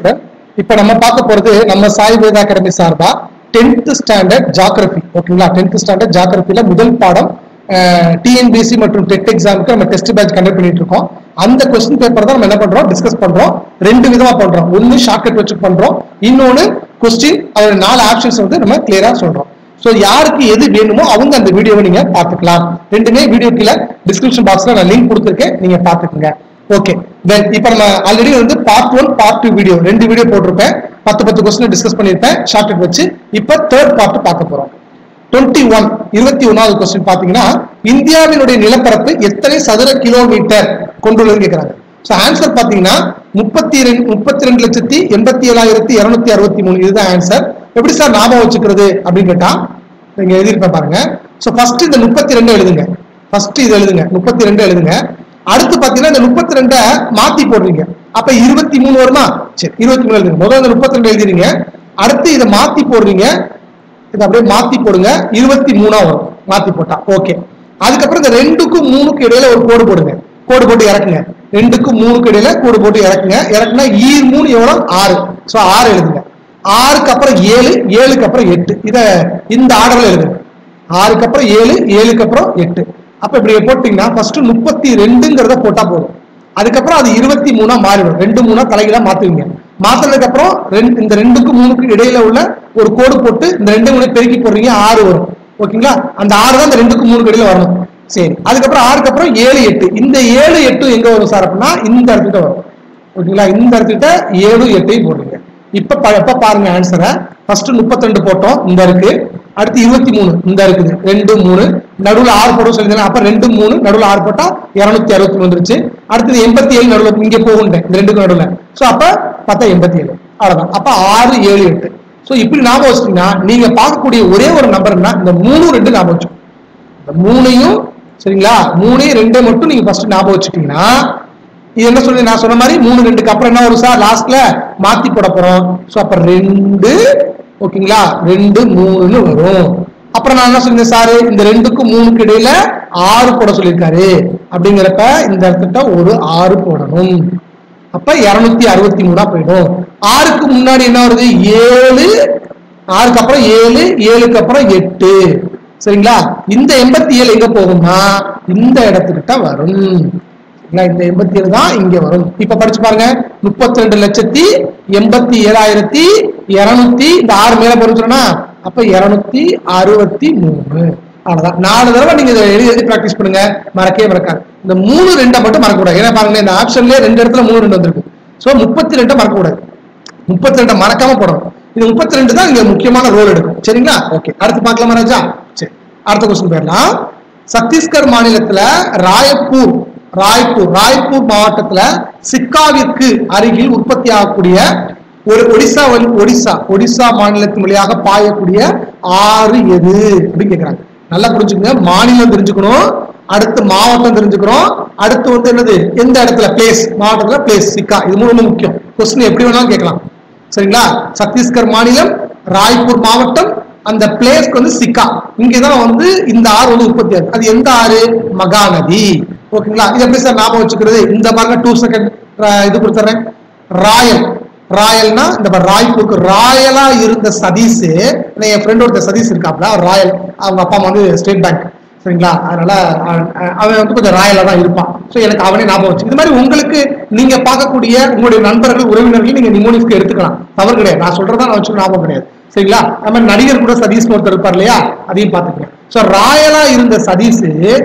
student இப்போ நம்ம பார்க்க போறது நம்ம சாய் வேத அகாடமி சார்பா டென்த் ஸ்டாண்டர்ட் ஜாகிரபி ஓகேங்களா டென்த் ஸ்டாண்டர்ட் ஜாகிரபில முதல் பாடம் டிஎன்பிஎஸ்சி மற்றும் டெட் எக்ஸாமுக்கு நம்ம டெஸ்ட் பேட்ச் கண்டக்ட் பண்ணிட்டு இருக்கோம் அந்த கொஸ்டின் பேப்பர் தான் நம்ம என்ன பண்றோம் டிஸ்கஸ் பண்றோம் ரெண்டு விதமா பண்றோம் ஒன்னு ஷார்ட்கட் வச்சு பண்றோம் இன்னொன்னு கொஸ்டின் அதோட நாலு ஆப்ஷன்ஸ் வந்து நம்ம கிளியரா சொல்றோம் ஸோ யாருக்கு எது வேணுமோ அவங்க அந்த வீடியோவை நீங்க பார்த்துக்கலாம் ரெண்டுமே வீடியோ கீழே டிஸ்கிரிப்ஷன் பாக்ஸ்ல நான் லிங்க் கொடுத்துருக்கேன் நீங்க பார்த்துக்குங்க ஓகே தென் இப்போ நம்ம ஆல்ரெடி வந்து part one part two video ரெண்டு வீடியோ போட்டிருப்பேன் பத்து பத்து கொஸ்டின் டிஸ்கஸ் பண்ணியிருப்பேன் ஷார்ட்கட் வச்சு இப்போ தேர்ட் பார்ட் பார்க்க போறோம் டுவெண்ட்டி ஒன் இருபத்தி ஒன்னாவது கொஸ்டின் பாத்தீங்கன்னா இந்தியாவினுடைய நிலப்பரப்பு எத்தனை சதுர கிலோமீட்டர் கொண்டுள்ளதுன்னு கேட்கறாங்க ஸோ ஆன்சர் பாத்தீங்கன்னா முப்பத்தி ரெண்டு முப்பத்தி ரெண்டு லட்சத்தி எண்பத்தி ஏழாயிரத்தி இருநூத்தி அறுபத்தி மூணு இதுதான் ஆன்சர் எப்படி சார் ஞாபகம் வச்சுக்கிறது அப்படின்னு கேட்டா நீங்க எழுதியிருப்பேன் பாருங்க ஸோ ஃபர்ஸ்ட் இந்த முப்பத்தி ரெண்டு எழுதுங்க ஃபர்ஸ்ட் இது எழுதுங்க முப்பத்தி ரெண்டு எழுதுங்க அடுத்து பாத்தீங்கன்னா இந்த முப்பத்தி ரெண்டை மாத்தி போடுறீங்க அப்ப இருபத்தி மூணு வருமா சரி இருபத்தி மூணு எழுதுங்க முதல்ல இந்த முப்பத்தி ரெண்டு எழுதிறீங்க அடுத்து இதை மாத்தி போடுறீங்க இதை அப்படியே மாத்தி போடுங்க இருபத்தி மூணா வரும் மாத்தி போட்டா ஓகே அதுக்கப்புறம் இந்த ரெண்டுக்கும் மூணுக்கு இடையில ஒரு கோடு போடுங்க கோடு போட்டு இறக்குங்க ரெண்டுக்கும் மூணுக்கு இடையில கோடு போட்டு இறக்குங்க இறக்குனா ஈர் மூணு எவ்வளவு ஆறு ஸோ ஆறு எழுதுங்க ஆறுக்கு அப்புறம் ஏழு ஏழுக்கு அப்புறம் எட்டு இத இந்த ஆர்டர்ல எழுதுங்க ஆறுக்கு அப்புறம் ஏழு ஏழுக்கு அப்புறம் எட்டு அப்ப இப்படி போட்டீங்கன்னா ஃபர்ஸ்ட் முப்பத்தி ரெண்டுங்கிறத போட்டா போதும் அதுக்கப்புறம் அது இருபத்தி மூணா மாறிடும் ரெண்டு மூணா தலைகளா மாத்துவீங்க மாத்தினதுக்கு அப்புறம் ரெண்டு இந்த ரெண்டுக்கும் மூணுக்கு இடையில உள்ள ஒரு கோடு போட்டு இந்த ரெண்டு மூணு பெருக்கி போடுறீங்க ஆறு வரும் ஓகேங்களா அந்த ஆறு தான் இந்த ரெண்டுக்கும் மூணுக்கு இடையில வரணும் சரி அதுக்கப்புறம் ஆறுக்கு அப்புறம் ஏழு எட்டு இந்த ஏழு எட்டு எங்க வரும் சார் அப்படின்னா இந்த இடத்துக்கிட்ட வரும் ஓகேங்களா இந்த இடத்துக்கிட்ட ஏழு எட்டையும் போடுறீங்க இப்ப ப- இப்ப பாருங்க ஆன்சரை ஃபர்ஸ்ட் முப்பத்தி ரெண்டு போட்டோம் இந்த இருக்கு அடுத்து இருபத்தி மூணு இந்த இருக்குது ரெண்டு மூணு நடுவுல ஆறு போடும் சொல்லியிருந்தேன் அப்ப ரெண்டு மூணு நடுவுல ஆறு போட்டா இருநூத்தி அறுபத்தி மூணு வந்துருச்சு அடுத்தது எண்பத்தி ஏழு நடுவுல இங்க போகுண்டேன் இந்த ரெண்டுக்கும் நடுவுல சோ அப்ப பார்த்தா எண்பத்தி ஏழு அவ்வளவுதான் அப்ப ஆறு ஏழு எட்டு சோ இப்படி ஞாபகம் வச்சுட்டீங்கன்னா நீங்க பார்க்கக்கூடிய ஒரே ஒரு நம்பர்னா இந்த மூணு ரெண்டு ஞாபகம் வச்சுக்கணும் இந்த மூணையும் சரிங்களா மூணே ரெண்டே மட்டும் நீங்க ஃபர்ஸ்ட் ஞாபகம் வச்சுட்டீங்கன்னா இது என்ன சொல்லி நான் சொன்ன மாதிரி மூணு ரெண்டுக்கு அப்புறம் என்ன வரும் சார் லாஸ்ட்ல மாத்தி போட போறோம் சோ அப்ப ரெண்டு ஓகேங்களா ரெண்டு மூணுன்னு வரும் அப்புறம் நான் என்ன சொல்லியிருந்தேன் சார் இந்த ரெண்டுக்கும் மூணுக்கு இடையில ஆறு போட சொல்லியிருக்காரு அப்படிங்கிறப்ப இந்த இடத்துல ஒரு ஆறு போடணும் அப்ப இருநூத்தி அறுபத்தி மூணா போயிடும் ஆறுக்கு முன்னாடி என்ன வருது ஏழு ஆறுக்கு அப்புறம் ஏழு ஏழுக்கு அப்புறம் எட்டு சரிங்களா இந்த எண்பத்தி ஏழு எங்க போகும்னா இந்த இடத்துக்கிட்ட வரும் சரிங்களா இந்த எண்பத்தி ஏழு தான் இங்க வரும் இப்ப படிச்சு பாருங்க முப்பத்தி ரெண்டு லட்சத்தி எண்பத்தி ஏழாயிரத்தி இருநூத்தி இந்த ஆறு மேல போறோம்னா அப்ப இருநூத்தி அறுபத்தி மூணு அவ்வளவுதான் நாலு தடவை நீங்க இதை எழுதி எழுதி ப்ராக்டிஸ் பண்ணுங்க மறக்கவே மறக்காது இந்த மூணு ரெண்டை மட்டும் மறக்கக்கூடாது ஏன்னா பாருங்க இந்த ஆப்ஷன்லயே ரெண்டு இடத்துல மூணு ரெண்டு வந்திருக்கு சோ முப்பத்தி ரெண்டை மறக்கக்கூடாது முப்பத்தி ரெண்டை மறக்காம போடணும் இது முப்பத்தி ரெண்டு தான் இங்க முக்கியமான ரோல் எடுக்கும் சரிங்களா ஓகே அடுத்து பார்க்கலாமா ராஜா சரி அடுத்த கொஸ்டின் போயிடலாம் சத்தீஸ்கர் மாநிலத்துல ராயப்பூர் ராய்ப்பூர் ராய்ப்பூர் மாவட்டத்துல சிக்காவிற்கு அருகில் உற்பத்தி ஆகக்கூடிய ஒரு ஒடிசா வந்து- ஒடிசா ஒடிசா மாநிலத்தின் வழியாக பாயக்கூடிய ஆறு எது அப்படின்னு கேக்குறாங்க நல்லா புரிஞ்சுக்கங்க மாநிலம் தெரிஞ்சுக்கணும் அடுத்து மாவட்டம் தெரிஞ்சுக்கிறோம் அடுத்து வந்து என்னது எந்த இடத்துல பிளேஸ் மாவட்டத்துல பிளேஸ் சிக்கா இது மூணு ரொம்ப முக்கியம் கொஸ்டின் எப்படி வேணாலும் கேட்கலாம் சரிங்களா சத்தீஸ்கர் மாநிலம் ராய்ப்பூர் மாவட்டம் அந்த பிளேஸ்க்கு வந்து சிக்கா இங்கதான் வந்து இந்த ஆறு வந்து உற்பத்தி ஆகுது அது எந்த ஆறு மகாநதி ஓகேங்களா இது எப்படி சார் ஞாபகம் வச்சுக்கிறது இந்த பாருங்க டூ செகண்ட் இது கொடுத்துறேன் ராயல் ராயல்னா இந்த பாரு, ராய்ப்பூருக்கு ராயலா இருந்த சதீஷ் நான் என் ஃப்ரெண்ட் ஒருத்தர் சதீஷ் இருக்காப்ல அவர் ராயல் அவங்க அப்பா அம்மா வந்து ஸ்டேட் பேங்க் சரிங்களா அதனால அஹ், அஹ், அவன் வந்து கொஞ்சம் ராயலா தான் இருப்பான் ஸோ எனக்கு அவனே ஞாபகம் வச்சு இது மாதிரி உங்களுக்கு நீங்க பார்க்கக்கூடிய உங்களுடைய நண்பர்கள் உறவினர்கள் நீங்க நிமோனிஸ்க்கு எடுத்துக்கலாம் தவறு கிடையாது நான் சொல்றதா நான் வச்சு ஞாபகம் கிடையாது சரிங்களா நம்ம நடிகர் கூட சதீஷ் ஒருத்தர் இருப்பார் இல்லையா அதையும் பார்த்துக்கங்க ஸோ ராயலா இருந்த சதீஷ்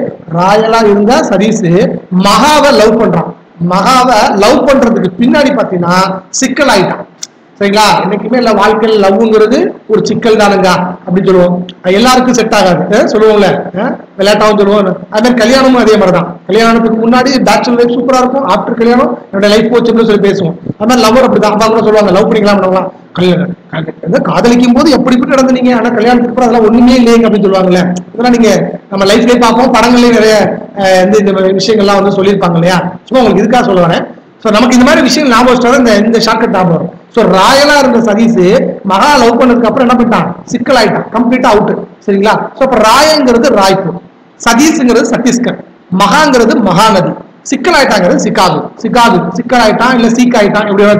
ராயலா இருந்த சதீஷ் மகாவை லவ் பண்றான் மகாவை லவ் பண்றதுக்கு பின்னாடி பாத்தீங்கன்னா சிக்கல் ஆயிட்டான் சரிங்களா என்னைக்குமே இல்ல வாழ்க்கையில் லவ்ங்கிறது ஒரு சிக்கல் தானுங்க அப்படின்னு சொல்லுவோம் அது எல்லாருக்கும் செட் ஆகாது அஹ் சொல்லுவோம்ல அஹ் விளையாட்டாவும் சொல்லுவோம் அது மாதிரி கல்யாணமும் அதே மாதிரி தான் கல்யாணத்துக்கு முன்னாடி பேச்சுலர் லைஃப் சூப்பரா இருக்கும் ஆஃப்டர் கல்யாணம் என்னோட லைஃப் போச்சுன்னு சொல்லி பேசுவோம் அது மாதிரி லவ்வர் அப்படி தான் அப்பா கூட சொல்லுவாங்க லவ் பண்ணிக்கலாம் பண்ணலாம் கல்யாணம் கல்யாணம் காதலிக்கும் போது எப்படி எப்படி நடந்தீங்க ஆனா கல்யாணத்துக்கு அப்புறம் அதெல்லாம் ஒண்ணுமே இல்லைங்க அப்படின்னு சொல்லுவாங்கல்ல இதெல்லாம் நீங்க நம்ம லைஃப்லயே பார்ப்போம் படங்கள்லயும் நிறைய அஹ், இந்த இந்த விஷயங்கள்லாம் வந்து சொல்லியிருப்பாங்க இல்லையா சும்மா உங்களுக்கு இதுக்காக சொல்ல வரேன் ஸோ நமக்கு இந்த மாதிரி விஷயம் ஞாபகம் வச்சுட்டா இந்த இந்த ஷார்ட்கட் ஞாபகம் வரும் ஸோ ராயலா இருந்த சதீஷ் மகா லவ் பண்ணதுக்கு அப்புறம் என்ன பண்ணிட்டான் சிக்கல் ஆயிட்டான் கம்ப்ளீட்டா அவுட் சரிங்களா ஸோ அப்ப ராயங்கிறது ராய்ப்பூர் சதீஷ்ங்கிறது சத்தீஸ்கர் மகாங்கிறது மகாநதி சிக்கல் ஆயிட்டாங்கிறது சிக்காகு சிக்காகு சிக்கல் ஆயிட்டான் இல்ல சீக் ஆயிட்டான் எப்படி வேணா வச்சுக்கலாம்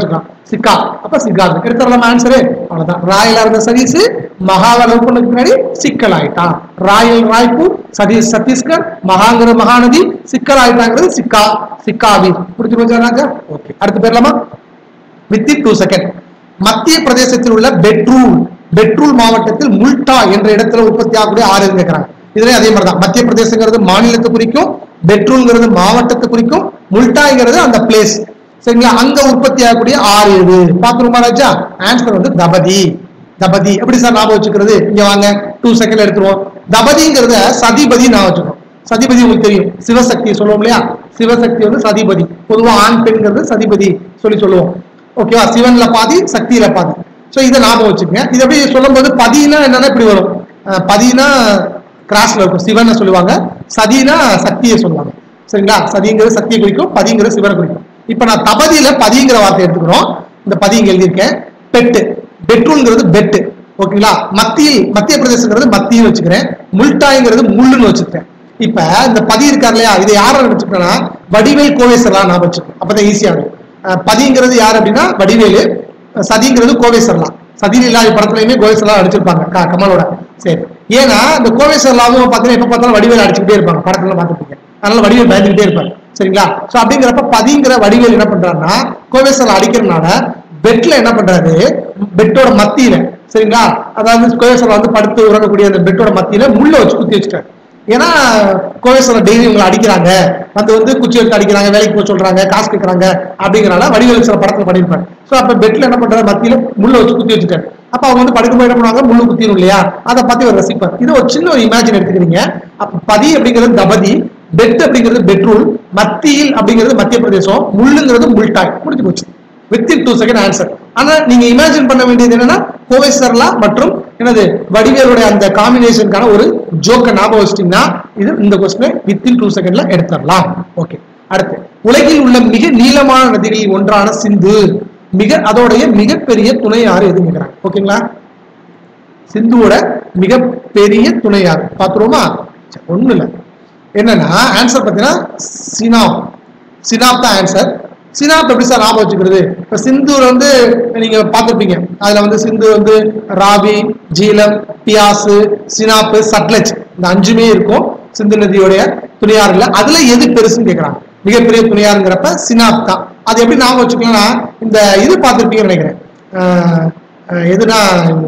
சிக்கா அப்ப சிக்காது எடுத்துடலாம் ஆன்சரு அவ்வளவுதான் ராயலா இருந்த சதீஷ் மகாவை லவ் பண்ணதுக்கு முன்னாடி சிக்கல் ஆயிட்டான் ராயல் ராய்ப்பூர் சதீஷ் சத்தீஸ்கர் மகாங்கிற மகாநதி சிக்கல் ஆயிட்டாங்கிறது சிக்கா சிக்காவி புரிஞ்சு போச்சா ராஜா ஓகே அடுத்து பேர்லாமா வித்தின் டூ செகண்ட் மத்திய பிரதேசத்தில் உள்ள பெட்ரூல் பெட்ரூல் மாவட்டத்தில் முல்டா என்ற இடத்துல உற்பத்தி ஆகக்கூடிய ஆறு எதுன்னு கேட்கறாங்க இதுலயும் அதே மாதிரி தான் மத்திய பிரதேசங்கிறது மாநிலத்தை குறிக்கும் பெட்ரூல்ங்கிறது மாவட்டத்தை குறிக்கும் முல்டாங்கிறது அந்த பிளேஸ் சரிங்களா அங்க உற்பத்தி ஆகக்கூடிய ஆறு எது பாத்துருமா ராஜா ஆன்சர் வந்து தபதி தபதி எப்படி சார் ஞாபகம் வச்சுக்கிறது இங்க வாங்க டூ செகண்ட் எடுத்துருவோம் தபதிங்கிறத சதிபதி ஞாபகம் வச்சுக்கணும் சதிபதி உங்களுக்கு தெரியும் சிவசக்தி சொல்லுவோம் இல்லையா சிவசக்தி வந்து சதிபதி பொதுவா ஆண் பெண்கிறது சதிபதி சொல்லி சொல்லுவோம் ஓகேவா சிவன்ல பாதி சக்தியில பாதி சோ இதை ஞாபகம் வச்சுக்கங்க இது எப்படி சொல்லும்போது பதினா என்னன்னா இப்படி வரும் அஹ் பதினா கிராஸ்ல இருக்கும் சிவனை சொல்லுவாங்க சதினா சக்தியை சொல்லுவாங்க சரிங்களா சதிங்கிறது சக்தியை குறிக்கும் பதிங்கிறது சிவனை குறிக்கும் இப்ப நான் தபதியில பதிங்கிற வார்த்தை எடுத்துக்கிறோம் இந்த பதி இங்க எழுதியிருக்கேன் பெட்டு பெட்ரூல்ங்கிறது பெட்டு ஓகேங்களா மத்தியில் மத்திய பிரதேசங்கிறது மத்தியில் வச்சுக்கிறேன் முல்டாய்ங்கிறது முள்ளுன்னு வச்சுக்கிறேன் இப்ப இந்த பதி இருக்கார் இல்லையா இதை யாரை வச்சுக்கிறேன்னா வடிவேல் கோவேசர்லாம் நான் வச்சுக்கிறேன் அப்பதான் ஈஸியா இருக்கும் அஹ் பதிங்கிறது யார் அப்படின்னா வடிவேலு அஹ் சதிங்கிறது கோவேசர்லாம் சதிலீலா படத்துலயுமே கோவேசர்லாம் அடிச்சிருப்பாங்க க- கமலோட சரி ஏன்னா இந்த கோவேசர்லாவும் பாத்தீங்கன்னா எப்ப பார்த்தாலும் வடிவேல் அடிச்சுக்கிட்டே இருப்பாங்க படத்துல பார்த்துருப்பீங்க அதனால வடிவேல் பயந்துகிட்டே இருப்பாங்க சரிங்களா சோ அப்படிங்கிறப்ப பதிங்கிற வடிவேல் என்ன பண்றாருன்னா கோவேசர்ல அடிக்கிறதுனால பெட்ல என்ன பண்றாரு பெட்டோட மத்தியில சரிங்களா அதாவது கோவேசர்ல வந்து படுத்து உறங்கக்கூடிய அந்த பெட்டோட மத்தியில முள்ள வச்சு குத்தி வச்சுட்டாரு ஏன்னா கோவேஸ்வரம் டெய்லி உங்களை அடிக்கிறாங்க வந்து வந்து குச்சி எடுத்து அடிக்கிறாங்க வேலைக்கு போக சொல்றாங்க காசு கேட்கறாங்க அப்படிங்கறனால வடிவேலு சில படத்துல பண்ணிருப்பாரு சோ அப்ப பெட்ல என்ன பண்றாரு மத்தியில முள்ள வச்சு குத்தி வச்சுட்டாரு அப்ப அவங்க வந்து படுக்கும்போது என்ன பண்ணுவாங்க முள்ளு குத்திரும் இல்லையா அதை பத்தி ஒரு ரசிப்பார் இது ஒரு சின்ன ஒரு இமேஜின் எடுத்துக்கிறீங்க அப்ப பதி அப்படிங்கிறது தபதி பெட் அப்படிங்கிறது பெட்ரூல் மத்தியில் அப்படிங்கிறது மத்திய பிரதேசம் முள்ளுங்கிறது முல்டாய் முடிஞ்சு போச்சு வித்தின் டூ செகண்ட் ஆன்சர் ஆனா நீங்க இமேஜின் பண்ண வேண்டியது என்னன்னா கோவைசர்லா மற்றும் என்னது வடிவேலுடைய அந்த காம்பினேஷனுக்கான ஒரு ஜோக்க ஞாபகம் வச்சிட்டீங்கன்னா இது இந்த கொஸ்டின் வித்தின் டூ செகண்ட்ல எடுத்துடலாம் ஓகே அடுத்து உலகில் உள்ள மிக நீளமான நதிகளில் ஒன்றான சிந்து மிக அதோடைய மிகப்பெரிய துணை ஆறு எதுன்னு கேக்குறாங்க ஓகேங்களா சிந்துவோட மிகப்பெரிய துணை ஆறு பாத்துருவோமா சரி, ஒண்ணும் இல்ல என்னன்னா ஆன்சர் பார்த்தீங்கன்னா சினாப் சினாப் தான் ஆன்சர் சினாப் எப்படி சார் ஞாபகம் வச்சுக்கிறது இப்போ சிந்தூர் வந்து நீங்க பார்த்துருப்பீங்க அதுல வந்து சிந்து வந்து ராவி ஜீலம் பியாசு சினாப்பு சட்லஜ் இந்த அஞ்சுமே இருக்கும் சிந்து நதியோடைய துணியாறுல அதுல எது பெருசுன்னு கேக்குறாங்க மிகப்பெரிய துணியாருங்கிறப்ப சினாப் தான் அது எப்படி ஞாபகம் வச்சுக்கலாம்னா இந்த இது பார்த்துருப்பீங்கன்னு நினைக்கிறேன் அஹ், அஹ், எதுனா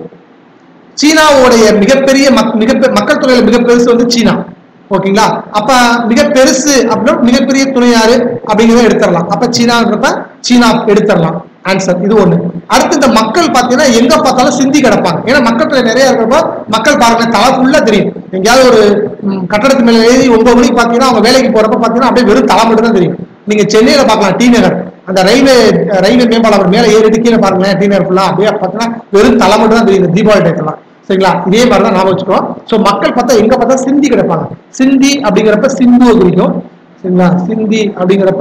சீனாவுடைய மிகப்பெரிய மக் மிக மக்கள் தொகையில மிக பெருசு வந்து சீனா ஓகேங்களா அப்ப மிக பெருசு அப்படின்னா மிகப்பெரிய துணை யாரு அப்படிங்கிறத எடுத்துடலாம் அப்ப சீனான்றப்ப சீனா எடுத்துடலாம் ஆன்சர் இது ஒண்ணு அடுத்து இந்த மக்கள் பாத்தீங்கன்னா எங்க பார்த்தாலும் சிந்தி கிடப்பாங்க ஏன்னா மக்கள் தொகை நிறைய இருக்கிறப்போ மக்கள் பாருங்க தலை ஃபுல்லா தெரியும் எங்கேயாவது ஒரு ம், கட்டடத்து மேல எழுதி ஒன்பது மணிக்கு பாத்தீங்கன்னா அவங்க வேலைக்கு போறப்ப பாத்தீங்கன்னா அப்படியே வெறும் தலை மட்டும் தான் தெரியும் நீங்க சென்னையில பார்க்கலாம் டி நகர் அந்த ரயில்வே ரயில்வே மேம்பாலம் அவர் மேல ஏறி கீழே பாருங்களேன் டி நகர் ஃபுல்லா அப்படியே பார்த்தீங்கன்னா வெறும் தலை மட்டும் தான் தெரியும் இந்த தீபாவளி டயத்துலாம் சரிங்களா இதே மாதிரி தான் ஞாபகம் வச்சுக்கோ ஸோ மக்கள் பார்த்தா எங்க பார்த்தா சிந்தி கிடப்பாங்க சிந்தி அப்படிங்கிறப்ப சிந்துவை குறிக்கும் சரிங்களா சிந்தி அப்படிங்கிறப்ப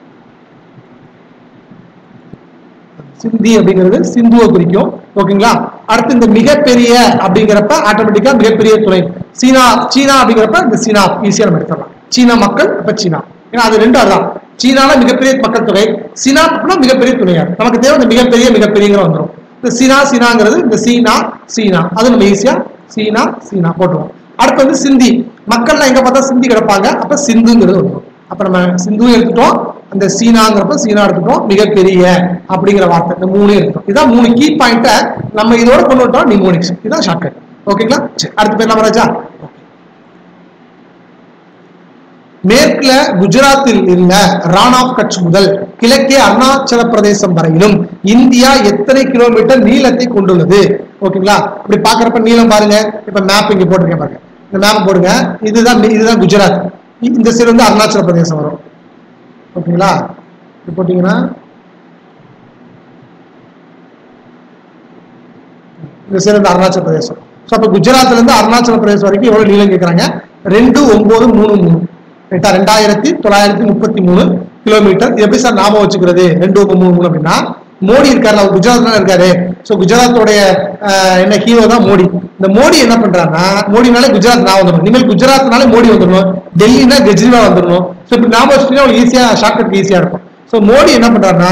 சிந்தி அப்படிங்கிறது சிந்துவை குறிக்கும் ஓகேங்களா அடுத்து இந்த மிகப்பெரிய அப்படிங்கிறப்ப ஆட்டோமேட்டிக்கா மிகப்பெரிய துணை சீனா சீனா அப்படிங்கிறப்ப இந்த சீனா ஈஸியா நம்ம எடுத்துடலாம் சீனா மக்கள் அப்ப சீனா ஏன்னா அது ரெண்டும் அதான் சீனால மிகப்பெரிய மக்கள் தொகை சீனா அப்படின்னா மிகப்பெரிய துணையார் நமக்கு தேவை இந்த மிகப்பெரிய மிகப்பெரியங்கிற வந்துடும் இந்த சீனா சீனாங்கிறது இந்த சீனா சீனா அது நம்ம ஈஸியா சீனா சீனா போட்டுருவோம் அடுத்து வந்து சிந்தி மக்கள்லாம் எங்க பார்த்தா சிந்தி கிடப்பாங்க அப்ப சிந்துங்கிறது வந்துடும் அப்ப நம்ம சிந்து எடுத்துட்டோம் அந்த சீனாங்கிறப்ப சீனா எடுத்துட்டோம் மிகப்பெரிய அப்படிங்கிற வார்த்தை இந்த மூணு எடுத்துட்டோம் இதான் மூணு கீ பாயிண்ட நம்ம இதோட கொண்டு விட்டோம் நிமோனிக்ஸ் இதான் ஷார்ட்கட் ஓகேங்களா சரி அடுத்து பேர் ராஜா மேற்குல குஜராத்தில் இருந்த ரான் ஆஃப் கட்ச் முதல் கிழக்கே அருணாச்சல பிரதேசம் வரையிலும் இந்தியா எத்தனை கிலோமீட்டர் நீளத்தை கொண்டுள்ளது ஓகேங்களா இப்படி பாக்குறப்ப நீளம் பாருங்க இப்ப மேப் இங்க போட்டிருக்கேன் பாருங்க இந்த மேப் போடுங்க இதுதான் இதுதான் குஜராத் இ- இந்த சைடு வந்து அருணாச்சல பிரதேசம் வரும் ஓகேங்களா இது போட்டீங்கன்னா இந்த சைடு வந்து அருணாச்சல பிரதேசம் ஸோ அப்போ குஜராத்ல இருந்து அருணாச்சல பிரதேசம் வரைக்கும் எவ்வளவு நீளம் கேட்குறாங்க ரெண்டு ஒன்பது மூணு மூணு ரைட்டா ரெண்டாயிரத்தி தொள்ளாயிரத்தி முப்பத்தி மூணு கிலோமீட்டர் இது எப்படி சார் ஞாபகம் வச்சுக்கிறது ரெண்டு ஒன்பது மூணு மூணு அப்படின்னா மோடி இருக்காரு அவர் குஜராத்ல தான் இருக்காரு ஸோ குஜராத்தோடைய ஆஹ், என்ன ஹீரோ தான் மோடி இந்த மோடி என்ன பண்றாருன்னா மோடினாலே குஜராத் நான் வந்துடும் இனிமேல் குஜராத்னாலே மோடி வந்துடணும் டெல்லினா கெஜ்ரிவால் வந்துடணும் ஸோ இப்படி ஞாபகம் வச்சுட்டீங்கன்னா உங்களுக்கு ஈஸியா ஷார்ட்கட் ஈஸியா இருக்கும் ஸோ மோடி என்ன பண்றாருன்னா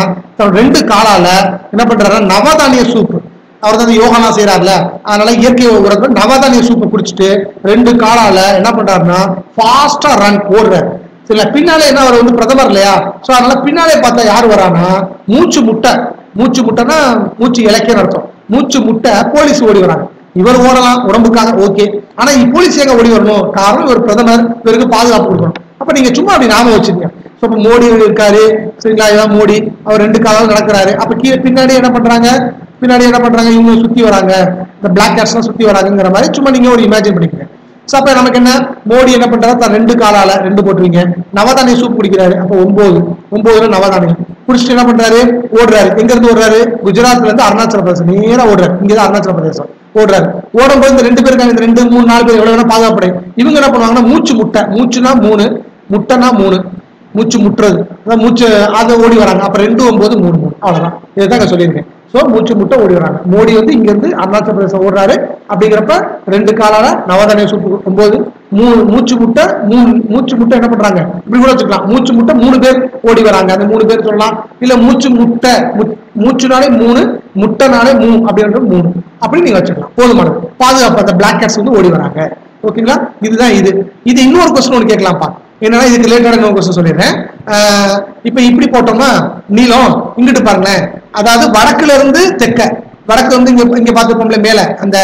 தன் ரெண்டு காலால என்ன பண்றாரு நவதானிய சூப் அவர் வந்து யோகானா செய்யறாருல அதனால இயற்கை உரங்கள் நவதானிய சூப்பை குடிச்சிட்டு ரெண்டு காலால என்ன பண்றாருன்னா ஃபாஸ்டா ரன் ஓடுறாரு சரிங்களா பின்னாலே என்ன அவர் வந்து பிரதமர் இல்லையா சோ அதனால பின்னாலே பார்த்தா யார் வரானா மூச்சு முட்டை மூச்சு முட்டைன்னா மூச்சு இலக்கியம் அர்த்தம் மூச்சு முட்டை போலீஸ் ஓடி வராங்க இவர் ஓடலாம் உடம்புக்காக ஓகே ஆனா இ- போலீஸ் எங்க ஓடி வரணும் காரணம் இவர் பிரதமர் இவருக்கு பாதுகாப்பு கொடுக்கணும் அப்ப நீங்க சும்மா அப்படி நாம வச்சிருக்கீங்க ஸோ இப்போ மோடி இருக்காரு சரிங்களா இதான் மோடி அவர் ரெண்டு காலம் நடக்கிறாரு அப்ப கீழே பின்னாடி என்ன பண்றாங்க பின்னாடி என்ன பண்றாங்க இவங்க சுத்தி வராங்க இந்த பிளாக் கேட்ஸ்லாம் சுத்தி வராங்கங்கிற மாதிரி சும்மா நீங்க ஒரு இமேஜின் பண்ணிக்கங்க ஸோ அப்ப நமக்கு என்ன மோடி என்ன பண்றாரு தான் ரெண்டு காலால ரெண்டு போட்டுருவீங்க நவதானிய சூப் குடிக்கிறாரு அப்போ ஒன்பது ஒன்பதுல நவதானியம் குடிச்சிட்டு என்ன பண்றாரு ஓடுறாரு எங்க இருந்து ஓடுறாரு குஜராத்ல இருந்து அருணாச்சல பிரதேசம் நேரா ஓடுறாரு இங்கதான் அருணாச்சல பிரதேசம் ஓடுறாரு ஓடும்போது இந்த ரெண்டு பேர் இருக்காங்க இந்த ரெண்டு மூணு நாலு பேர் எவ்வளவு வேணா பாதுகாப்படை இவங்க என்ன பண்ணுவாங்கன்னா மூச்சு முட்டை மூச்சுனா மூணு முட்டைனா மூணு மூச்சு முட்டுறது அதான் மூச்சு அதை ஓடி வராங்க அப்ப ரெண்டு ஒன்பது மூணு மூணு அவ்வளவுதான் இதுதான் சொல்லியிருக்கேன் சோ மூச்சு முட்டை ஓடி வராங்க மோடி வந்து இங்க இருந்து அருணாச்சல பிரதேசம் ஓடுறாரு அப்படிங்கிறப்ப ரெண்டு காலால நவதானிய சூப்பு ஒன்பது மூணு மூச்சு முட்டை மூணு மூச்சு முட்டை என்ன பண்றாங்க இப்படி கூட வச்சுக்கலாம் மூச்சு முட்டை மூணு பேர் ஓடி வராங்க அந்த மூணு பேர் சொல்லலாம் இல்ல மூச்சு முட்டை மு- மூச்சுனாலே மூணு முட்டைனாலே மூணு அப்படின்றது மூணு அப்படி நீங்க வச்சுக்கலாம் போதுமானது பாதுகாப்பு அந்த பிளாக் கேட்ஸ் வந்து ஓடி வராங்க ஓகேங்களா இதுதான் இது இது இன்னொரு கொஸ்டின் ஒன்று கேட்கலாம்ப்பா என்னன்னா இதுக்கு ரிலேட்டடான இன்னொரு கொஸ்டின் சொல்லிடுறேன் ஆஹ் இப்ப இப்படி போட்டோம்னா நீளம் இங்கிட்டு பாருங்களேன் அதாவது வடக்குல இருந்து தெற்க வடக்கு வந்து இங்க இங்க பார்த்துப்போம்ல மேல அந்த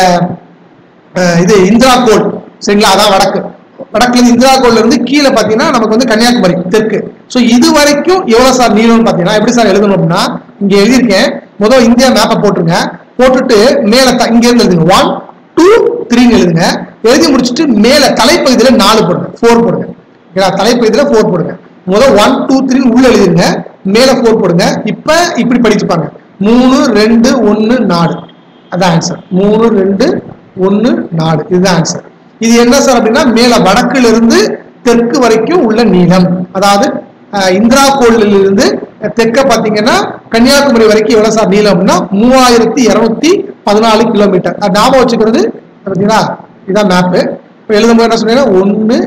ஆஹ் இது இந்திரா கோல் சரிங்களா அதான் வடக்கு வடக்குல இருந்து இந்திரா கோல்ல இருந்து கீழே பாத்தீங்கன்னா நமக்கு வந்து கன்னியாகுமரி தெற்கு சோ இது வரைக்கும் எவ்வளவு சார் நீளம்னு பாத்தீங்கன்னா எப்படி சார் எழுதணும் அப்படின்னா இங்க எழுதியிருக்கேன் முதல் இந்தியா மேப்பை போட்டுருங்க போட்டுட்டு மேல த- இங்க இருந்து எழுதுங்க ஒன் டூ த்ரீன்னு எழுதுங்க எழுதி முடிச்சுட்டு மேல தலைப்பகுதியில நாலு போடுங்க ஃபோர் போடுங்க ஓகேங்களா தலைப்பகுதியில ஃபோர் போடுங்க முதல் ஒன் டூ த்ரீ உள்ள எழுதிருங்க மேல ஃபோர் போடுங்க இப்ப இப்படி படிச்சு பாருங்க மூணு ரெண்டு ஒன்னு நாலு அதான் ஆன்சர் மூணு ரெண்டு ஒன்னு நாலு இதுதான் ஆன்சர் இது என்ன சார் அப்படின்னா மேல வடக்குல இருந்து தெற்கு வரைக்கும் உள்ள நீளம் அதாவது அஹ், இந்திரா கோயிலில் இருந்து தெற்க பாத்தீங்கன்னா கன்னியாகுமரி வரைக்கும் எவ்வளவு சார் நீளம் அப்படின்னா மூவாயிரத்தி இருநூத்தி பதினாலு கிலோமீட்டர் அது ஞாபகம் வச்சுக்கிறது பார்த்தீங்களா இதான் மேப்பு இப்போ எழுதும்போது என்ன சொன்னீங்கன்னா ஒன்று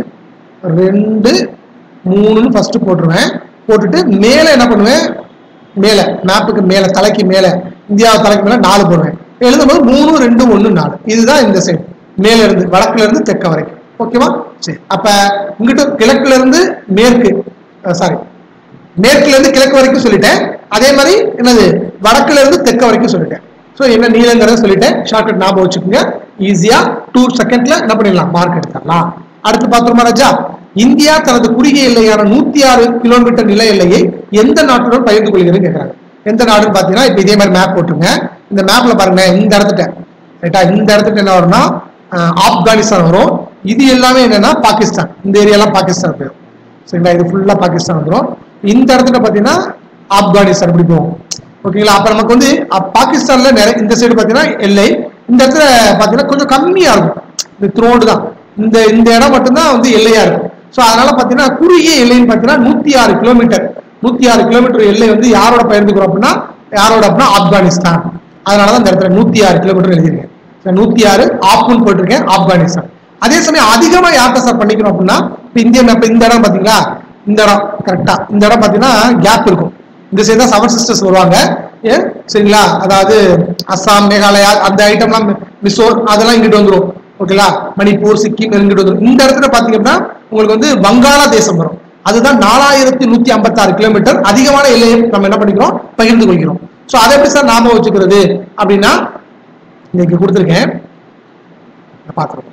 ரெண்டு மூணுன்னு ஃபர்ஸ்ட் போட்டுருவேன் போட்டுட்டு மேலே என்ன பண்ணுவேன் மேலே மேப்புக்கு மேலே தலைக்கு மேலே இந்தியா தலைக்கு மேலே நாலு போடுவேன் எழுதும்போது மூணு ரெண்டு ஒன்று நாலு இதுதான் இந்த சைடு மேல இருந்து வடக்குல இருந்து தெற்க வரைக்கும் ஓகேவா சரி அப்ப இங்கிட்ட கிழக்குல இருந்து மேற்கு சாரி மேற்குல இருந்து கிழக்கு வரைக்கும் சொல்லிட்டேன் அதே மாதிரி என்னது வடக்குல இருந்து தெற்க வரைக்கும் சொல்லிட்டேன் ஸோ என்ன நீளங்கிறத சொல்லிட்டேன் ஷார்ட்கட் ஞாபகம் வச்சுக்கோங்க ஈஸியா டூ செகண்ட்ல என்ன பண்ணிடலாம் மார்க் எடுத்துடலாம் அடுத்து பார்த்தோமா ராஜா இந்தியா தனது குறுகிய எல்லையான நூத்தி ஆறு கிலோமீட்டர் நில எல்லையை எந்த நாட்டுடன் பகிர்ந்து கொள்கிறது கேட்கிறாங்க எந்த நாடுன்னு பாத்தீங்கன்னா இப்ப இதே மாதிரி மேப் போட்டுருங்க இந்த மேப்ல பாருங்க இந்த இடத்துட்ட ரைட்டா இந்த இடத்துக்கு என்ன வரும்னா அஹ், ஆப்கானிஸ்தான் வரும் இது எல்லாமே என்னன்னா பாகிஸ்தான் இந்த ஏரியாலாம் பாகிஸ்தான் போயிடும் சரிங்களா இது ஃபுல்லா பாகிஸ்தான் வந்துடும் இந்த இடத்துல பாத்தீங்கன்னா ஆப்கானிஸ்தான் இப்படி போகும் ஓகேங்களா அப்ப நமக்கு வந்து அப்~ பாகிஸ்தான்ல நிறைய இந்த சைடு பாத்தீங்கன்னா எல்லை இந்த இடத்துல பாத்தீங்கன்னா கொஞ்சம் கம்மியா இருக்கும் இந்த த்ரோடு தான் இந்த இந்த இடம் மட்டும்தான் வந்து எல்லையா இருக்கும் ஸோ அதனால பாத்தீங்கன்னா குறுகிய எல்லைன்னு பாத்தீங்கன்னா நூத்தி ஆறு கிலோமீட்டர் நூத்தி ஆறு கிலோமீட்டர் எல்லை வந்து யாரோட பகிர்ந்துக்கிறோம் அப்படின்னா யாரோட அப்படின்னா ஆப்கானிஸ்தான் அதனாலதான் இந்த இடத்துல நூத்தி ஆறு கிலோமீட்டர் எழுதிருக்கேன் சரி, நூத்தி ஆறு ஆப்புன்னு போட்டிருக்கேன் ஆப்கானிஸ்தான் அதே சமயம் அதிகமா யார்கிட்ட சார் பண்ணிக்கணும் அப்படின்னா இப்ப இந்திய மேப் இந்த இடம் பாத்தீங்களா இந்த இடம் கரெக்டா இந்த இடம் பாத்தீங்கன்னா கேப் இருக்கும் இந்த சைடு தான் செவன் சிஸ்டர்ஸ் வருவாங்க ஏ சரிங்களா அதாவது அஸ்ஸாம் மேகாலயா அந்த ஐட்டம்லாம் மிசோர் அதெல்லாம் இங்கிட்டு வந்துரும் ஓகேங்களா மணிப்பூர் சிக்கிம் இங்கிட்டு வந்துரும் இந்த இடத்துல பாத்தீங்க அப்படின்னா உங்களுக்கு வந்து வங்காள தேசம் வரும் அதுதான் நாலாயிரத்தி நூத்தி ஐம்பத்தாறு கிலோமீட்டர் அதிகமான எல்லையை நம்ம என்ன பண்ணிக்கிறோம் பகிர்ந்து கொள்கிறோம் சோ அதை எப்படி சார் ஞாபகம் வச்சுக்கிறது அப்படின்னா இன்னைக்கு கொடுத்துருக்கேன் பார்த்துருக்கோம்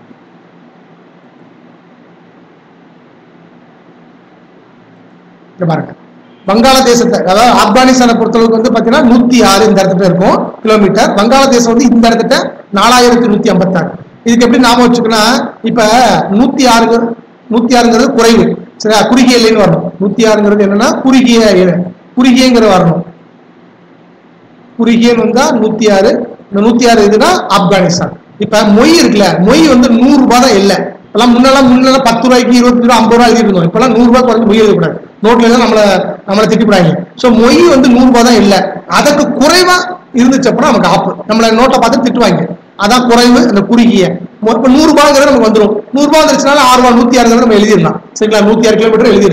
இங்க பாருங்க வங்காளதேசத்தை அதாவது ஆப்கானிஸ்தானை பொறுத்தளவுக்கு வந்து பாத்தீங்கன்னா நூத்தி ஆறு இந்த இடத்துல இருக்கும் கிலோமீட்டர் வங்காளதேசம் வந்து இந்த இடத்துல நாலாயிரத்தி நூத்தி ஐம்பத்தாறு இதுக்கு எப்படி ஞாபகம் வச்சுக்கணும் இப்ப நூத்தி ஆறு நூத்தி ஆறுங்கிறது குறைவு சரியா குறுகிய எல்லைன்னு வரணும் நூத்தி ஆறுங்கிறது என்னன்னா குறுகிய எல்லை குறுகியங்கிறது வரணும் குறுகியன்னு வந்தா நூத்தி ஆறு இந்த நூத்தி ஆறு இதுனா ஆப்கானிஸ்தான் இப்ப மொய் இருக்குல்ல மொய் வந்து நூறு ரூபாய் தான் இல்ல இப்பெல்லாம் முன்னெல்லாம் முன்னெல்லாம் பத்து ரூபாய்க்கு இருபத்தி ரூபா ஐம்பது ரூபாய் எழுதிருந்தோம் இப்பெல்லாம் நூறு ரூபாய் குறைஞ்சு மொய் எழுதக்கூடாது நோட்ல தான் நம்மள நம்மளை திட்டிவிடாங்க சோ மொய் வந்து நூறு ரூபாய் தான் இல்ல அதுக்கு குறைவா இருந்துச்சு அப்படின்னா நமக்கு ஆப்பு நம்மள நோட்டை பார்த்து திட்டுவாங்க அதான் குறைவு அந்த குறுகிய மொ- இப்ப நூறு ரூபாய்ங்கிறது நமக்கு வந்துடும் நூறு ரூபாய் வந்துருச்சுனால ஆறு ரூபாய் நூத்தி ஆறுங்கிறது நம்ம எழுதிடலாம் சரிங்களா நூத்தி ஆறு கிலோமீட்டர் எழுதிடலாம்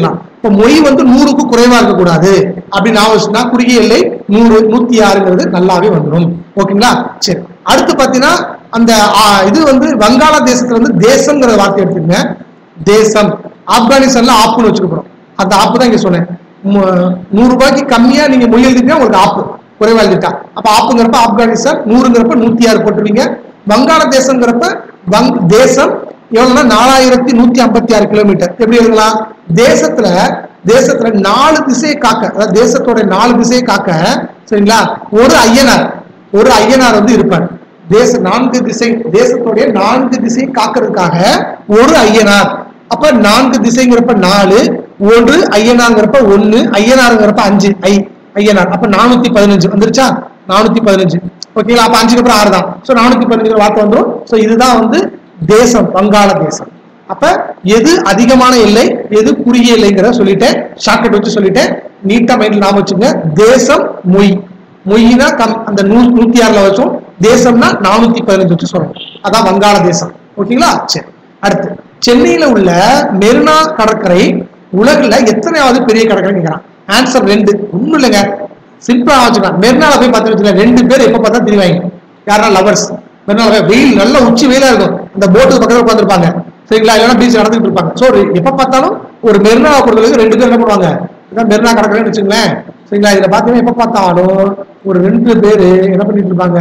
இப்போ மொய் வந்து நூறுக்கு குறைவா இருக்கக்கூடாது அப்படின்னு ஆலோசனை குறுகிய எல்லை நூறு நூத்தி ஆறுங்கிறது நல்லாவே வந்துடும் ஓகேங்களா சரி அடுத்து பாத்தீங்கன்னா அந்த ஆ, இது வந்து வங்காளதேசத்துல வந்து தேசம்ங்கிற வார்த்தை எடுத்துக்கங்க தேசம் ஆப்கானிஸ்தான்ல ஆப்புன்னு வச்சுக்க போறோம் அந்த ஆப்பு தான் இங்க சொன்னேன் மு- நூறு ரூபாய்க்கு கம்மியா நீங்க மொய் எழுதிட்டா உங்களுக்கு ஆப்பு குறைவா எழுதிட்டா அப்ப ஆப்புங்கிறப்ப ஆப்கானிஸ்தான் நூறுங்கிறப்ப நூத்தி ஆறு போட்டுருவீங்க வங்காளதேசங்கிறப்ப வங் தேசம் எவ்வளவுன்னா நாலாயிரத்தி நூத்தி ஐம்பத்தி ஆறு கிலோமீட்டர் எப்படி எழுதலாம் தேசத்துல தேசத்துல நாலு திசையை காக்க அதாவது தேசத்தோட நாலு திசையை காக்க சரிங்களா ஒரு ஐயனார் ஒரு ஐயனார் வந்து இருப்பார் தேச நான்கு திசை தேசத்தோடைய நான்கு திசையை காக்கிறதுக்காக ஒரு ஐயனார் அப்ப நான்கு திசைங்கிறப்ப நாலு ஒன்று ஐயனாருங்கிறப்ப ஒண்ணு ஐயனாருங்கிறப்ப அஞ்சு ஐ ஐயனார் அப்ப நானூத்தி பதினஞ்சு வந்துருச்சா நானூத்தி பதினஞ்சு ஓகேங்களா அப்ப அஞ்சுக்கு அப்புறம் ஆறு தான் ஸோ நானூத்தி பதினஞ்சு வார்த்தை வந்துடும் ஸோ இதுதான் வந்து தேசம் வங்காள தேசம் அப்ப எது அதிகமான எல்லை எது குறுகிய எல்லைங்கிறத சொல்லிட்டேன் ஷார்ட்கட் வச்சு சொல்லிட்டேன் நீட்டா மைண்ட்ல நாம வச்சுங்க தேசம் மொய் மொய்னா கம் அந்த நூ நூத்தி ஆறுல வச்சோம் தேசம்னா நானூத்தி பதினஞ்சு வச்சு சொல்லணும் அதான் வங்காள தேசம் ஓகேங்களா சரி அடுத்து சென்னையில உள்ள மெரினா கடற்கரை உலகுல எத்தனையாவது பெரிய கடற்கரை கேட்கறான் ஆன்சர் ரெண்டு ஒண்ணும் இல்லைங்க சிம்பிளா வச்சுக்கலாம் மெரினால போய் பார்த்து வச்சுக்கலாம் ரெண்டு பேர் எப்ப பார்த்தா தெரிவாங்க யாரா லவர்ஸ் மெரினால போய் வெயில் நல்ல உச்சி வெயிலா இருக்கும் இந்த போட்டுக்கு பக்கத்துல உட்காந்துருப்பாங்க சரிங்களா இல்லைன்னா பீச் நடந்துட்டு இருப்பாங்க ஸோ எப்ப பார்த்தாலும் ஒரு மெரினா பொறுத்தளவுக்கு ரெண்டு பேர் என்ன பண்ணுவாங்க இதான் மெரினா கடற்கரைன்னு வச்சுங்களேன் சரிங்களா இதுல பார்த்தீங்கன்னா எப்ப பார்த்தாலும் ஒரு ரெண்டு பேரு என்ன பண்ணிட்டு இருப்பாங்க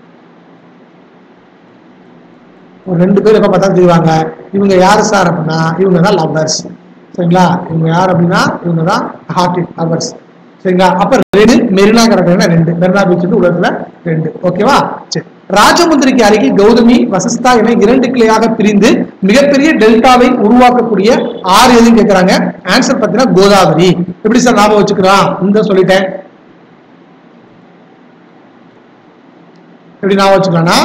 ஒரு ரெண்டு பேர் எப்ப பார்த்தா தெரிவாங்க இவங்க யாரு சார் அப்படின்னா இவங்க தான் லவ்வர்ஸ் சரிங்களா இவங்க யார் அப்படின்னா இவங்க தான் ஹார்ட் லவ்வர்ஸ் சரிங்களா அப்ப ரெண்டு மெரினா கடற்கரை ரெண்டு மெரினா பீச் வந்து உலகத்துல ரெண்டு ஓகேவா சரி ராஜமுந்திரிக்கு அருகில் கௌதமி வசஸ்தா என இரண்டு கிளையாக பிரிந்து மிகப்பெரிய டெல்டாவை உருவாக்கக்கூடிய ஆறு எதுன்னு கேட்கறாங்க ஆன்சர் பார்த்தீங்கன்னா கோதாவரி எப்படி சார் ஞாபகம் வச்சுக்கிறான் இந்த சொல்லிட்டேன் எப்படி ஞாபகம் வச்சுக்கலாம்னா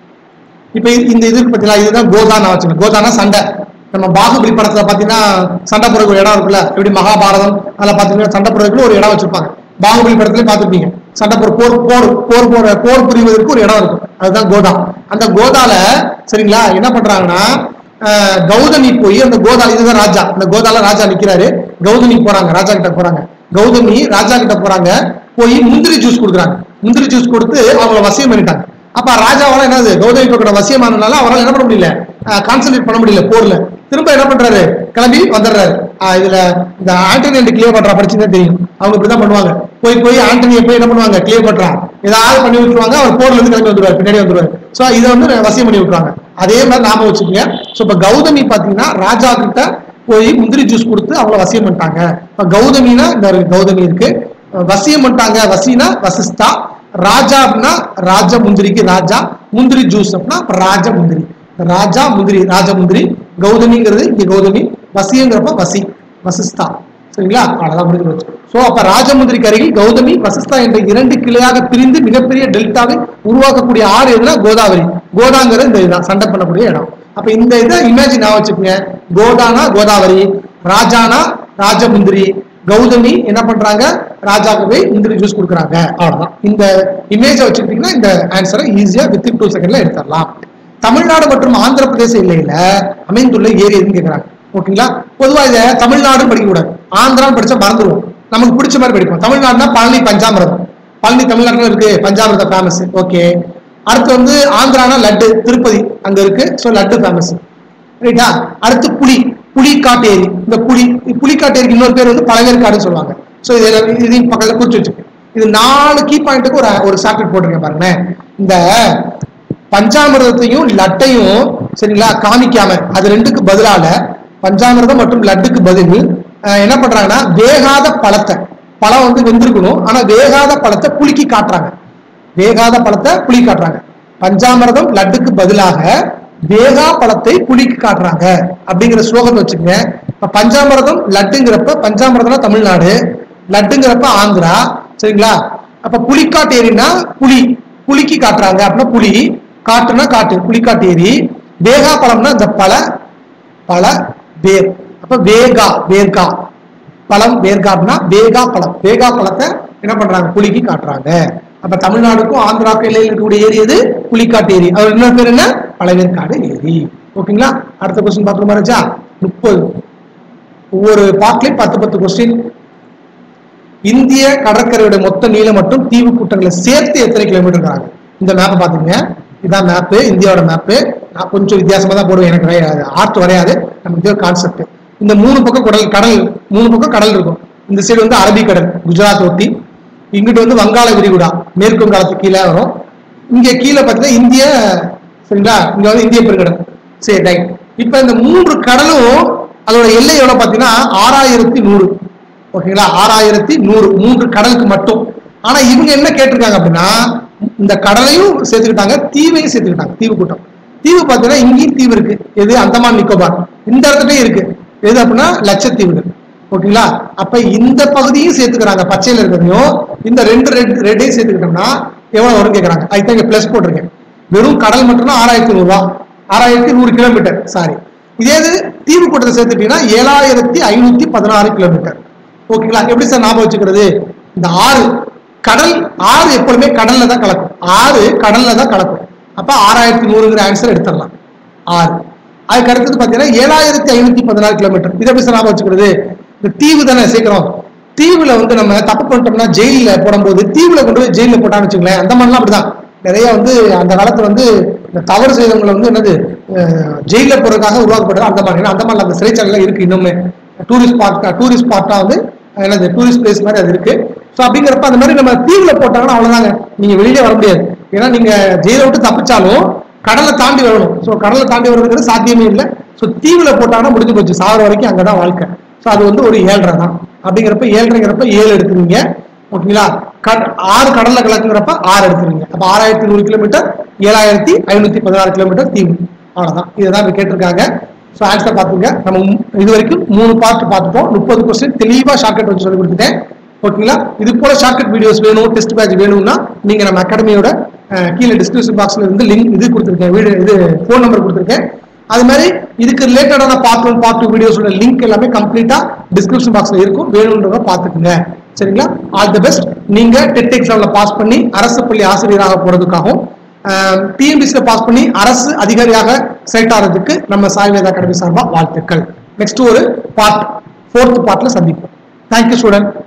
இப்ப இது- இந்த இது பத்தியா இதுதான் கோதானா வச்சுக்கணும் கோதானா சண்டை நம்ம பாகுபலி படத்துல பாத்தீங்கன்னா சண்டை போடுற ஒரு இடம் இருக்குல்ல எப்படி மகாபாரதம் அதில் பாத்தீங்கன்னா சண்டை போடுறதுக்கு ஒரு இடம் வச்சிருப்பாங்க பாகுபலி படத்துல பார்த்திருப்பீங்க சண்டை போர் போர் போர் போர் போற போர் புரிவதற்கு ஒரு இடம் இருக்கும் அதுதான் கோதா அந்த கோதால சரிங்களா என்ன பண்றாங்கன்னா ஆஹ், கௌதமி போய் அந்த கோதா இதுதான் ராஜா அந்த கோதால ராஜா நிக்கிறாரு கௌதமி போறாங்க ராஜா கிட்ட போறாங்க கௌதமி ராஜா கிட்ட போறாங்க போய் முந்திரி ஜூஸ் கொடுக்குறாங்க முந்திரி ஜூஸ் கொடுத்து அவங்கள வசியம் பண்ணிட்டாங்க அப்ப ராஜாவால என்னது கௌதமி பக்கோட வசியமானனால அவரால் என்ன பண்ண முடியல கான்சென்ட்ரேட் பண்ண முடியல போர்ல திரும்ப என்ன பண்றாரு கிளம்பி வந்துடுறாரு ஆஹ் இதுல இந்த ஆண்டனி அண்ட் கிளியோ பண்றா படிச்சுதான் தெரியும் அவங்க இப்படிதான் பண்ணுவாங்க போய் போய் ஆண்டனியை போய் என்ன பண்ணுவாங்க கிளியோ பண்றா ஏதாவது பண்ணி விட்டுருவாங்க அவர் போர்ல இருந்து கிளம்பி வந்துருவாரு பின்னாடி வந்துருவாரு சோ இதை வந்து வசியம் பண்ணி விட்டுருவாங்க அதே மாதிரி நாம வச்சுக்கோங்க சோ இப்ப கௌதமி பாத்தீங்கன்னா ராஜா கிட்ட போய் முந்திரி ஜூஸ் கொடுத்து அவங்கள வசியம் பண்ணிட்டாங்க இப்ப கௌதமினா இந்த ஒரு கௌதமி இருக்கு வசியம் பண்ணிட்டாங்க வசினா வசிஸ்தா ராஜா அப்படின்னா ராஜா முந்திரிக்கு ராஜா முந்திரி ஜூஸ் அப்படின்னா அப்ப ராஜ முந்திரி ராஜா முந்திரி ராஜ முந்திரி கௌதமிங்கிறது இங்க கௌதமி வசியங்கிறப்ப வசி வசிஸ்தா சரிங்களா அவ்வளவுதான் முடிஞ்சு போச்சு சோ அப்ப ராஜமுந்திரிக்கு அருகில் கௌதமி வசிஸ்தா என்ற இரண்டு கிளையாக பிரிந்து மிகப்பெரிய டெல்டாவை உருவாக்கக்கூடிய ஆறு எதுனா கோதாவரி கோதாங்கிறது இந்த இதுதான் சண்டை பண்ணக்கூடிய இடம் அப்ப இந்த இதை இமேஜின் நான் வச்சுக்கோங்க கோதானா கோதாவரி ராஜானா ராஜமுந்திரி கௌதமி என்ன பண்றாங்க ராஜாக்கு போய் முந்திரி ஜூஸ் கொடுக்குறாங்க அவ்வளவுதான் இந்த இமேஜை வச்சுக்கிட்டீங்கன்னா இந்த ஆன்சரை ஈஸியா வித்தின் டூ செகண்ட்ல எடுத்துடலாம் தமிழ்நாடு மற்றும் ஆந்திர பிரதேச எல்லையில அமைந்துள்ள ஏரி எதுன்னு கேக்குறாங்க ஓகேங்களா பொதுவா இதை தமிழ்நாடுன்னு படிக்க கூடாது ஆந்திரான்னு படிச்சா மறந்துடுவோம் நமக்கு பிடிச்ச மாதிரி படிப்போம் தமிழ்நாடுனா பழனி பஞ்சாமிரதம் பழனி தமிழ்நாட்டுல இருக்கு பஞ்சாமிரதம் ஃபேமஸ் ஓகே அடுத்து வந்து ஆந்திரானா லட்டு திருப்பதி அங்க இருக்கு ஸோ லட்டு ஃபேமஸ் ரைட்டா அடுத்து புலி புலிக்காட்டு ஏரி இந்த புலி புலிக்காட்டு ஏரிக்கு இன்னொரு பேர் வந்து பழவேற்காடுன்னு சொல்லுவாங்க ஸோ இது எல்லாம் இதையும் பக்கத்துல குறிச்சு வச்சுக்கோங்க இது நாலு கீ பாயிண்ட்டுக்கு ஒரு ஒரு சாப்டர் போட்டிருக்கேன் பாருங்களேன் இந்த பஞ்சாமிரதத்தையும் லட்டையும் சரிங்களா காமிக்காம அது ரெண்டுக்கு பதிலால பஞ்சாமிரதம் மற்றும் லட்டுக்கு பதில் அஹ், என்ன பண்றாங்கன்னா வேகாத பழத்தை பழம் வந்து வெந்திருக்கணும் ஆனா வேகாத பழத்தை புளிக்கி காட்டுறாங்க வேகாத பழத்தை புளி காட்டுறாங்க பஞ்சாமிரதம் லட்டுக்கு பதிலாக வேகா பழத்தை புளிக்கு காட்டுறாங்க அப்படிங்கிற ஸ்லோகத்தை வச்சுக்கங்க இப்ப பஞ்சாமிரதம் லட்டுங்கிறப்ப பஞ்சாமிரதம்னா தமிழ்நாடு லட்டுங்கிறப்ப ஆந்திரா சரிங்களா அப்ப புலிக்காட்டு ஏரினா புலி புலிக்கு காட்டுறாங்க அப்படின்னா புலி காட்டுனா காட்டு புலிக்காட்டு ஏரி வேகா பழம்னா இந்த பழ பழ வேர் அப்ப வேகா வேர்கா பழம் வேர்காப்னா வேகா பழம் வேகா பழத்தை என்ன பண்றாங்க புலிக்கு காட்டுறாங்க அப்ப தமிழ்நாடுக்கும் ஆந்திராவுக்கும் இடையில இருக்கக்கூடிய ஏரி எது புலிக்காட்டு ஏரி அவர் இன்னொரு பேர் என்ன பழவேற்காடு ஏரி ஓகேங்களா அடுத்த கொஸ்டின் பார்த்துருமா ராஜா முப்பது ஒவ்வொரு பார்ட்லயும் பத்து பத்து கொஸ்டின் இந்திய கடற்கரையோட மொத்த நீளம் மற்றும் தீவு கூட்டங்களை சேர்த்து எத்தனை கிலோமீட்டர் இருக்கிறாங்க இந்த மேப்பை பாத்துங்க இதான் மேப்பு இந்தியாவோட மேப்பு நான் கொஞ்சம் வித்தியாசமா தான் போடுவேன் எனக்கு ஆர்ட் வரையாது நம்ம இதே கான்செப்ட் இந்த மூணு பக்கம் கடல் கடல் மூணு பக்கம் கடல் இருக்கும் இந்த சைடு வந்து அரபிக்கடல் குஜராத் ஒட்டி இங்கிட்டு வந்து வங்காள விரிகுடா மேற்கு வங்காளத்துக்கு கீழே வரும் இங்க கீழே பார்த்தீங்கன்னா இந்திய சரிங்களா இங்க வந்து இந்திய பெருங்கடல் சரி ரைட் இப்ப இந்த மூன்று கடலும் அதோட எல்லை எவ்வளவு பார்த்தீங்கன்னா ஆறாயிரத்தி நூறு ஓகேங்களா ஆறாயிரத்தி நூறு மூன்று கடலுக்கு மட்டும் ஆனா இவங்க என்ன கேட்டிருக்காங்க அப்படின்னா இந்த கடலையும் சேர்த்துக்கிட்டாங்க தீவையும் சேர்த்துக்கிட்டாங்க தீவு கூட்டம் தீவு பார்த்தீங்கன்னா இங்கேயும் தீவு இருக்கு எது அந்தமான் நிக்கோபார் இந்த இடத்துலயும் இருக்கு எது அப்படின்னா லட்சத்தீவுகள் ஓகேங்களா அப்ப இந்த பகுதியும் சேர்த்துக்கிறாங்க பச்சையில இருக்கிறதையும் இந்த ரெண்டு ரெட் ரெட்டையும் சேர்த்துக்கிட்டோம்னா எவ்வளவு வரும் கேட்கறாங்க அதுதான் இங்க பிளஸ் போட்டிருக்கேன் வெறும் கடல் மட்டும்னா ஆறாயிரத்தி நூறு ரூபா ஆறாயிரத்தி நூறு கிலோமீட்டர் சாரி இதே இது தீவு கூட்டத்தை சேர்த்துட்டீங்கன்னா ஏழாயிரத்தி ஐநூத்தி பதினாறு கிலோமீட்டர் ஓகேங்களா எப்படி சார் ஞாபகம் வச்சுக்கிறது இந்த ஆறு கடல் ஆறு எப்பொழுதுமே கடல்ல தான் கலக்கும் ஆறு கடல்ல தான் கலக்கும் அப்ப ஆறாயிரத்தி நூறுங்கிற ஆன்சர் எடுத்துடலாம் ஆறு அதுக்கு அடுத்தது பாத்தீங்கன்னா ஏழாயிரத்தி ஐநூத்தி பதினாறு கிலோமீட்டர் இதை எப்படி சார் ஞாபகம் வச்சுக்கிறது இந்த தீவு தானே சேர்க்கிறோம் தீவுல வந்து நம்ம தப்பு பண்ணிட்டோம்னா ஜெயில போடும்போது தீவுல கொண்டு போய் ஜெயில போட்டான்னு வச்சுங்களேன் அந்த மாதிரிலாம் அப்படிதான் நிறைய வந்து அந்த காலத்துல வந்து இந்த தவறு செய்தவங்களை வந்து என்னது அஹ், ஜெயில போறதுக்காக உருவாக்கப்பட்டது அந்த மாதிரி ஏன்னா அந்த மாதிரி அந்த சிறைச்சாலைலாம் இருக்கு இன்னுமே டூரிஸ்ட் ஸ்பாட் டூரிஸ்ட் ஸ்பாட்டா வந்து என்னது டூரிஸ்ட் பிளேஸ் மாதிரி அது இருக்கு ஸோ அப்படிங்கிறப்ப அந்த மாதிரி நம்ம தீவுல போட்டாங்கன்னா அவ்வளவுதாங்க நீங்க வெளியே வர முடியாது ஏன்னா நீங்க ஜெயில விட்டு தப்பிச்சாலும் கடலை தாண்டி வரணும் ஸோ கடலை தாண்டி வர்றதுங்கிறது சாத்தியமே இல்லை ஸோ தீவுல போட்டாங்கன்னா முடிஞ்சு போச்சு சாகிற வரைக்கும் அங்கதான் வாழ்க்கை ஸோ அது வந்து ஒரு ஏழரை தான் அப்படிங்கிறப்ப ஏழரைங்கிறப்ப ஏழு எடுத்துருவீங்க ஓகேங்களா கட் ஆறு கடல்ல கலக்குங்கிறப்ப ஆறு எடுத்துருவீங்க அப்ப ஆறாயிரத்தி நூறு கிலோமீட்டர் ஏழாயிரத்தி ஐநூத்தி பதினாறு கிலோமீட்டர் தீவு அவ்வளவுதான் இதுதான் இப்ப கேட்டிருக்காங்க ஸோ ஆன்சர் பார்த்துங்க நம்ம மு- இது வரைக்கும் மூணு பார்ட் பார்த்துட்டோம் முப்பது கொஸ்டின் தெளிவா ஷார்ட்கட் வச்சு சொல்லி கொடுத்துட்டேன் ஓகேங்களா இது போல ஷார்ட்கட் வீடியோஸ் வேணும் டெஸ்ட் பேட்ச் வேணும்னா நீங்க நம்ம அகாடமியோட அஹ், கீழே டிஸ்கிரிப்ஷன் பாக்ஸ்ல இருந்து லிங்க் இது கொடுத்துருக்கேன் வீடியோ இது ஃபோன் நம்பர் கொடுத்துருக்கேன் அது மாதிரி இதுக்கு ரிலேட்டடான பார்ட் ஒன் பார்ட் டூ வீடியோஸோட லிங்க் எல்லாமே கம்ப்ளீட்டா டிஸ்கிரிப்ஷன் பாக்ஸ்ல இருக்கும் வேணுன்றத பார்த்துக்குங்க சரிங்களா ஆல் தி பெஸ்ட் நீங்க டெட் எக்ஸாம்ல பாஸ் பண்ணி அரசு பள்ளி ஆசிரியராக போறதுக்காகவும் டிஎன்பிசில பாஸ் பண்ணி அரசு அதிகாரியாக செலக்ட் ஆகிறதுக்கு நம்ம சாய்வேதா அகாடமி சார்பா வாழ்த்துக்கள் நெக்ஸ்ட் ஒரு பார்ட் ஃபோர்த் பார்ட்ல சந்திப்போம் தேங்க்யூ ஸ்டூடெண்ட்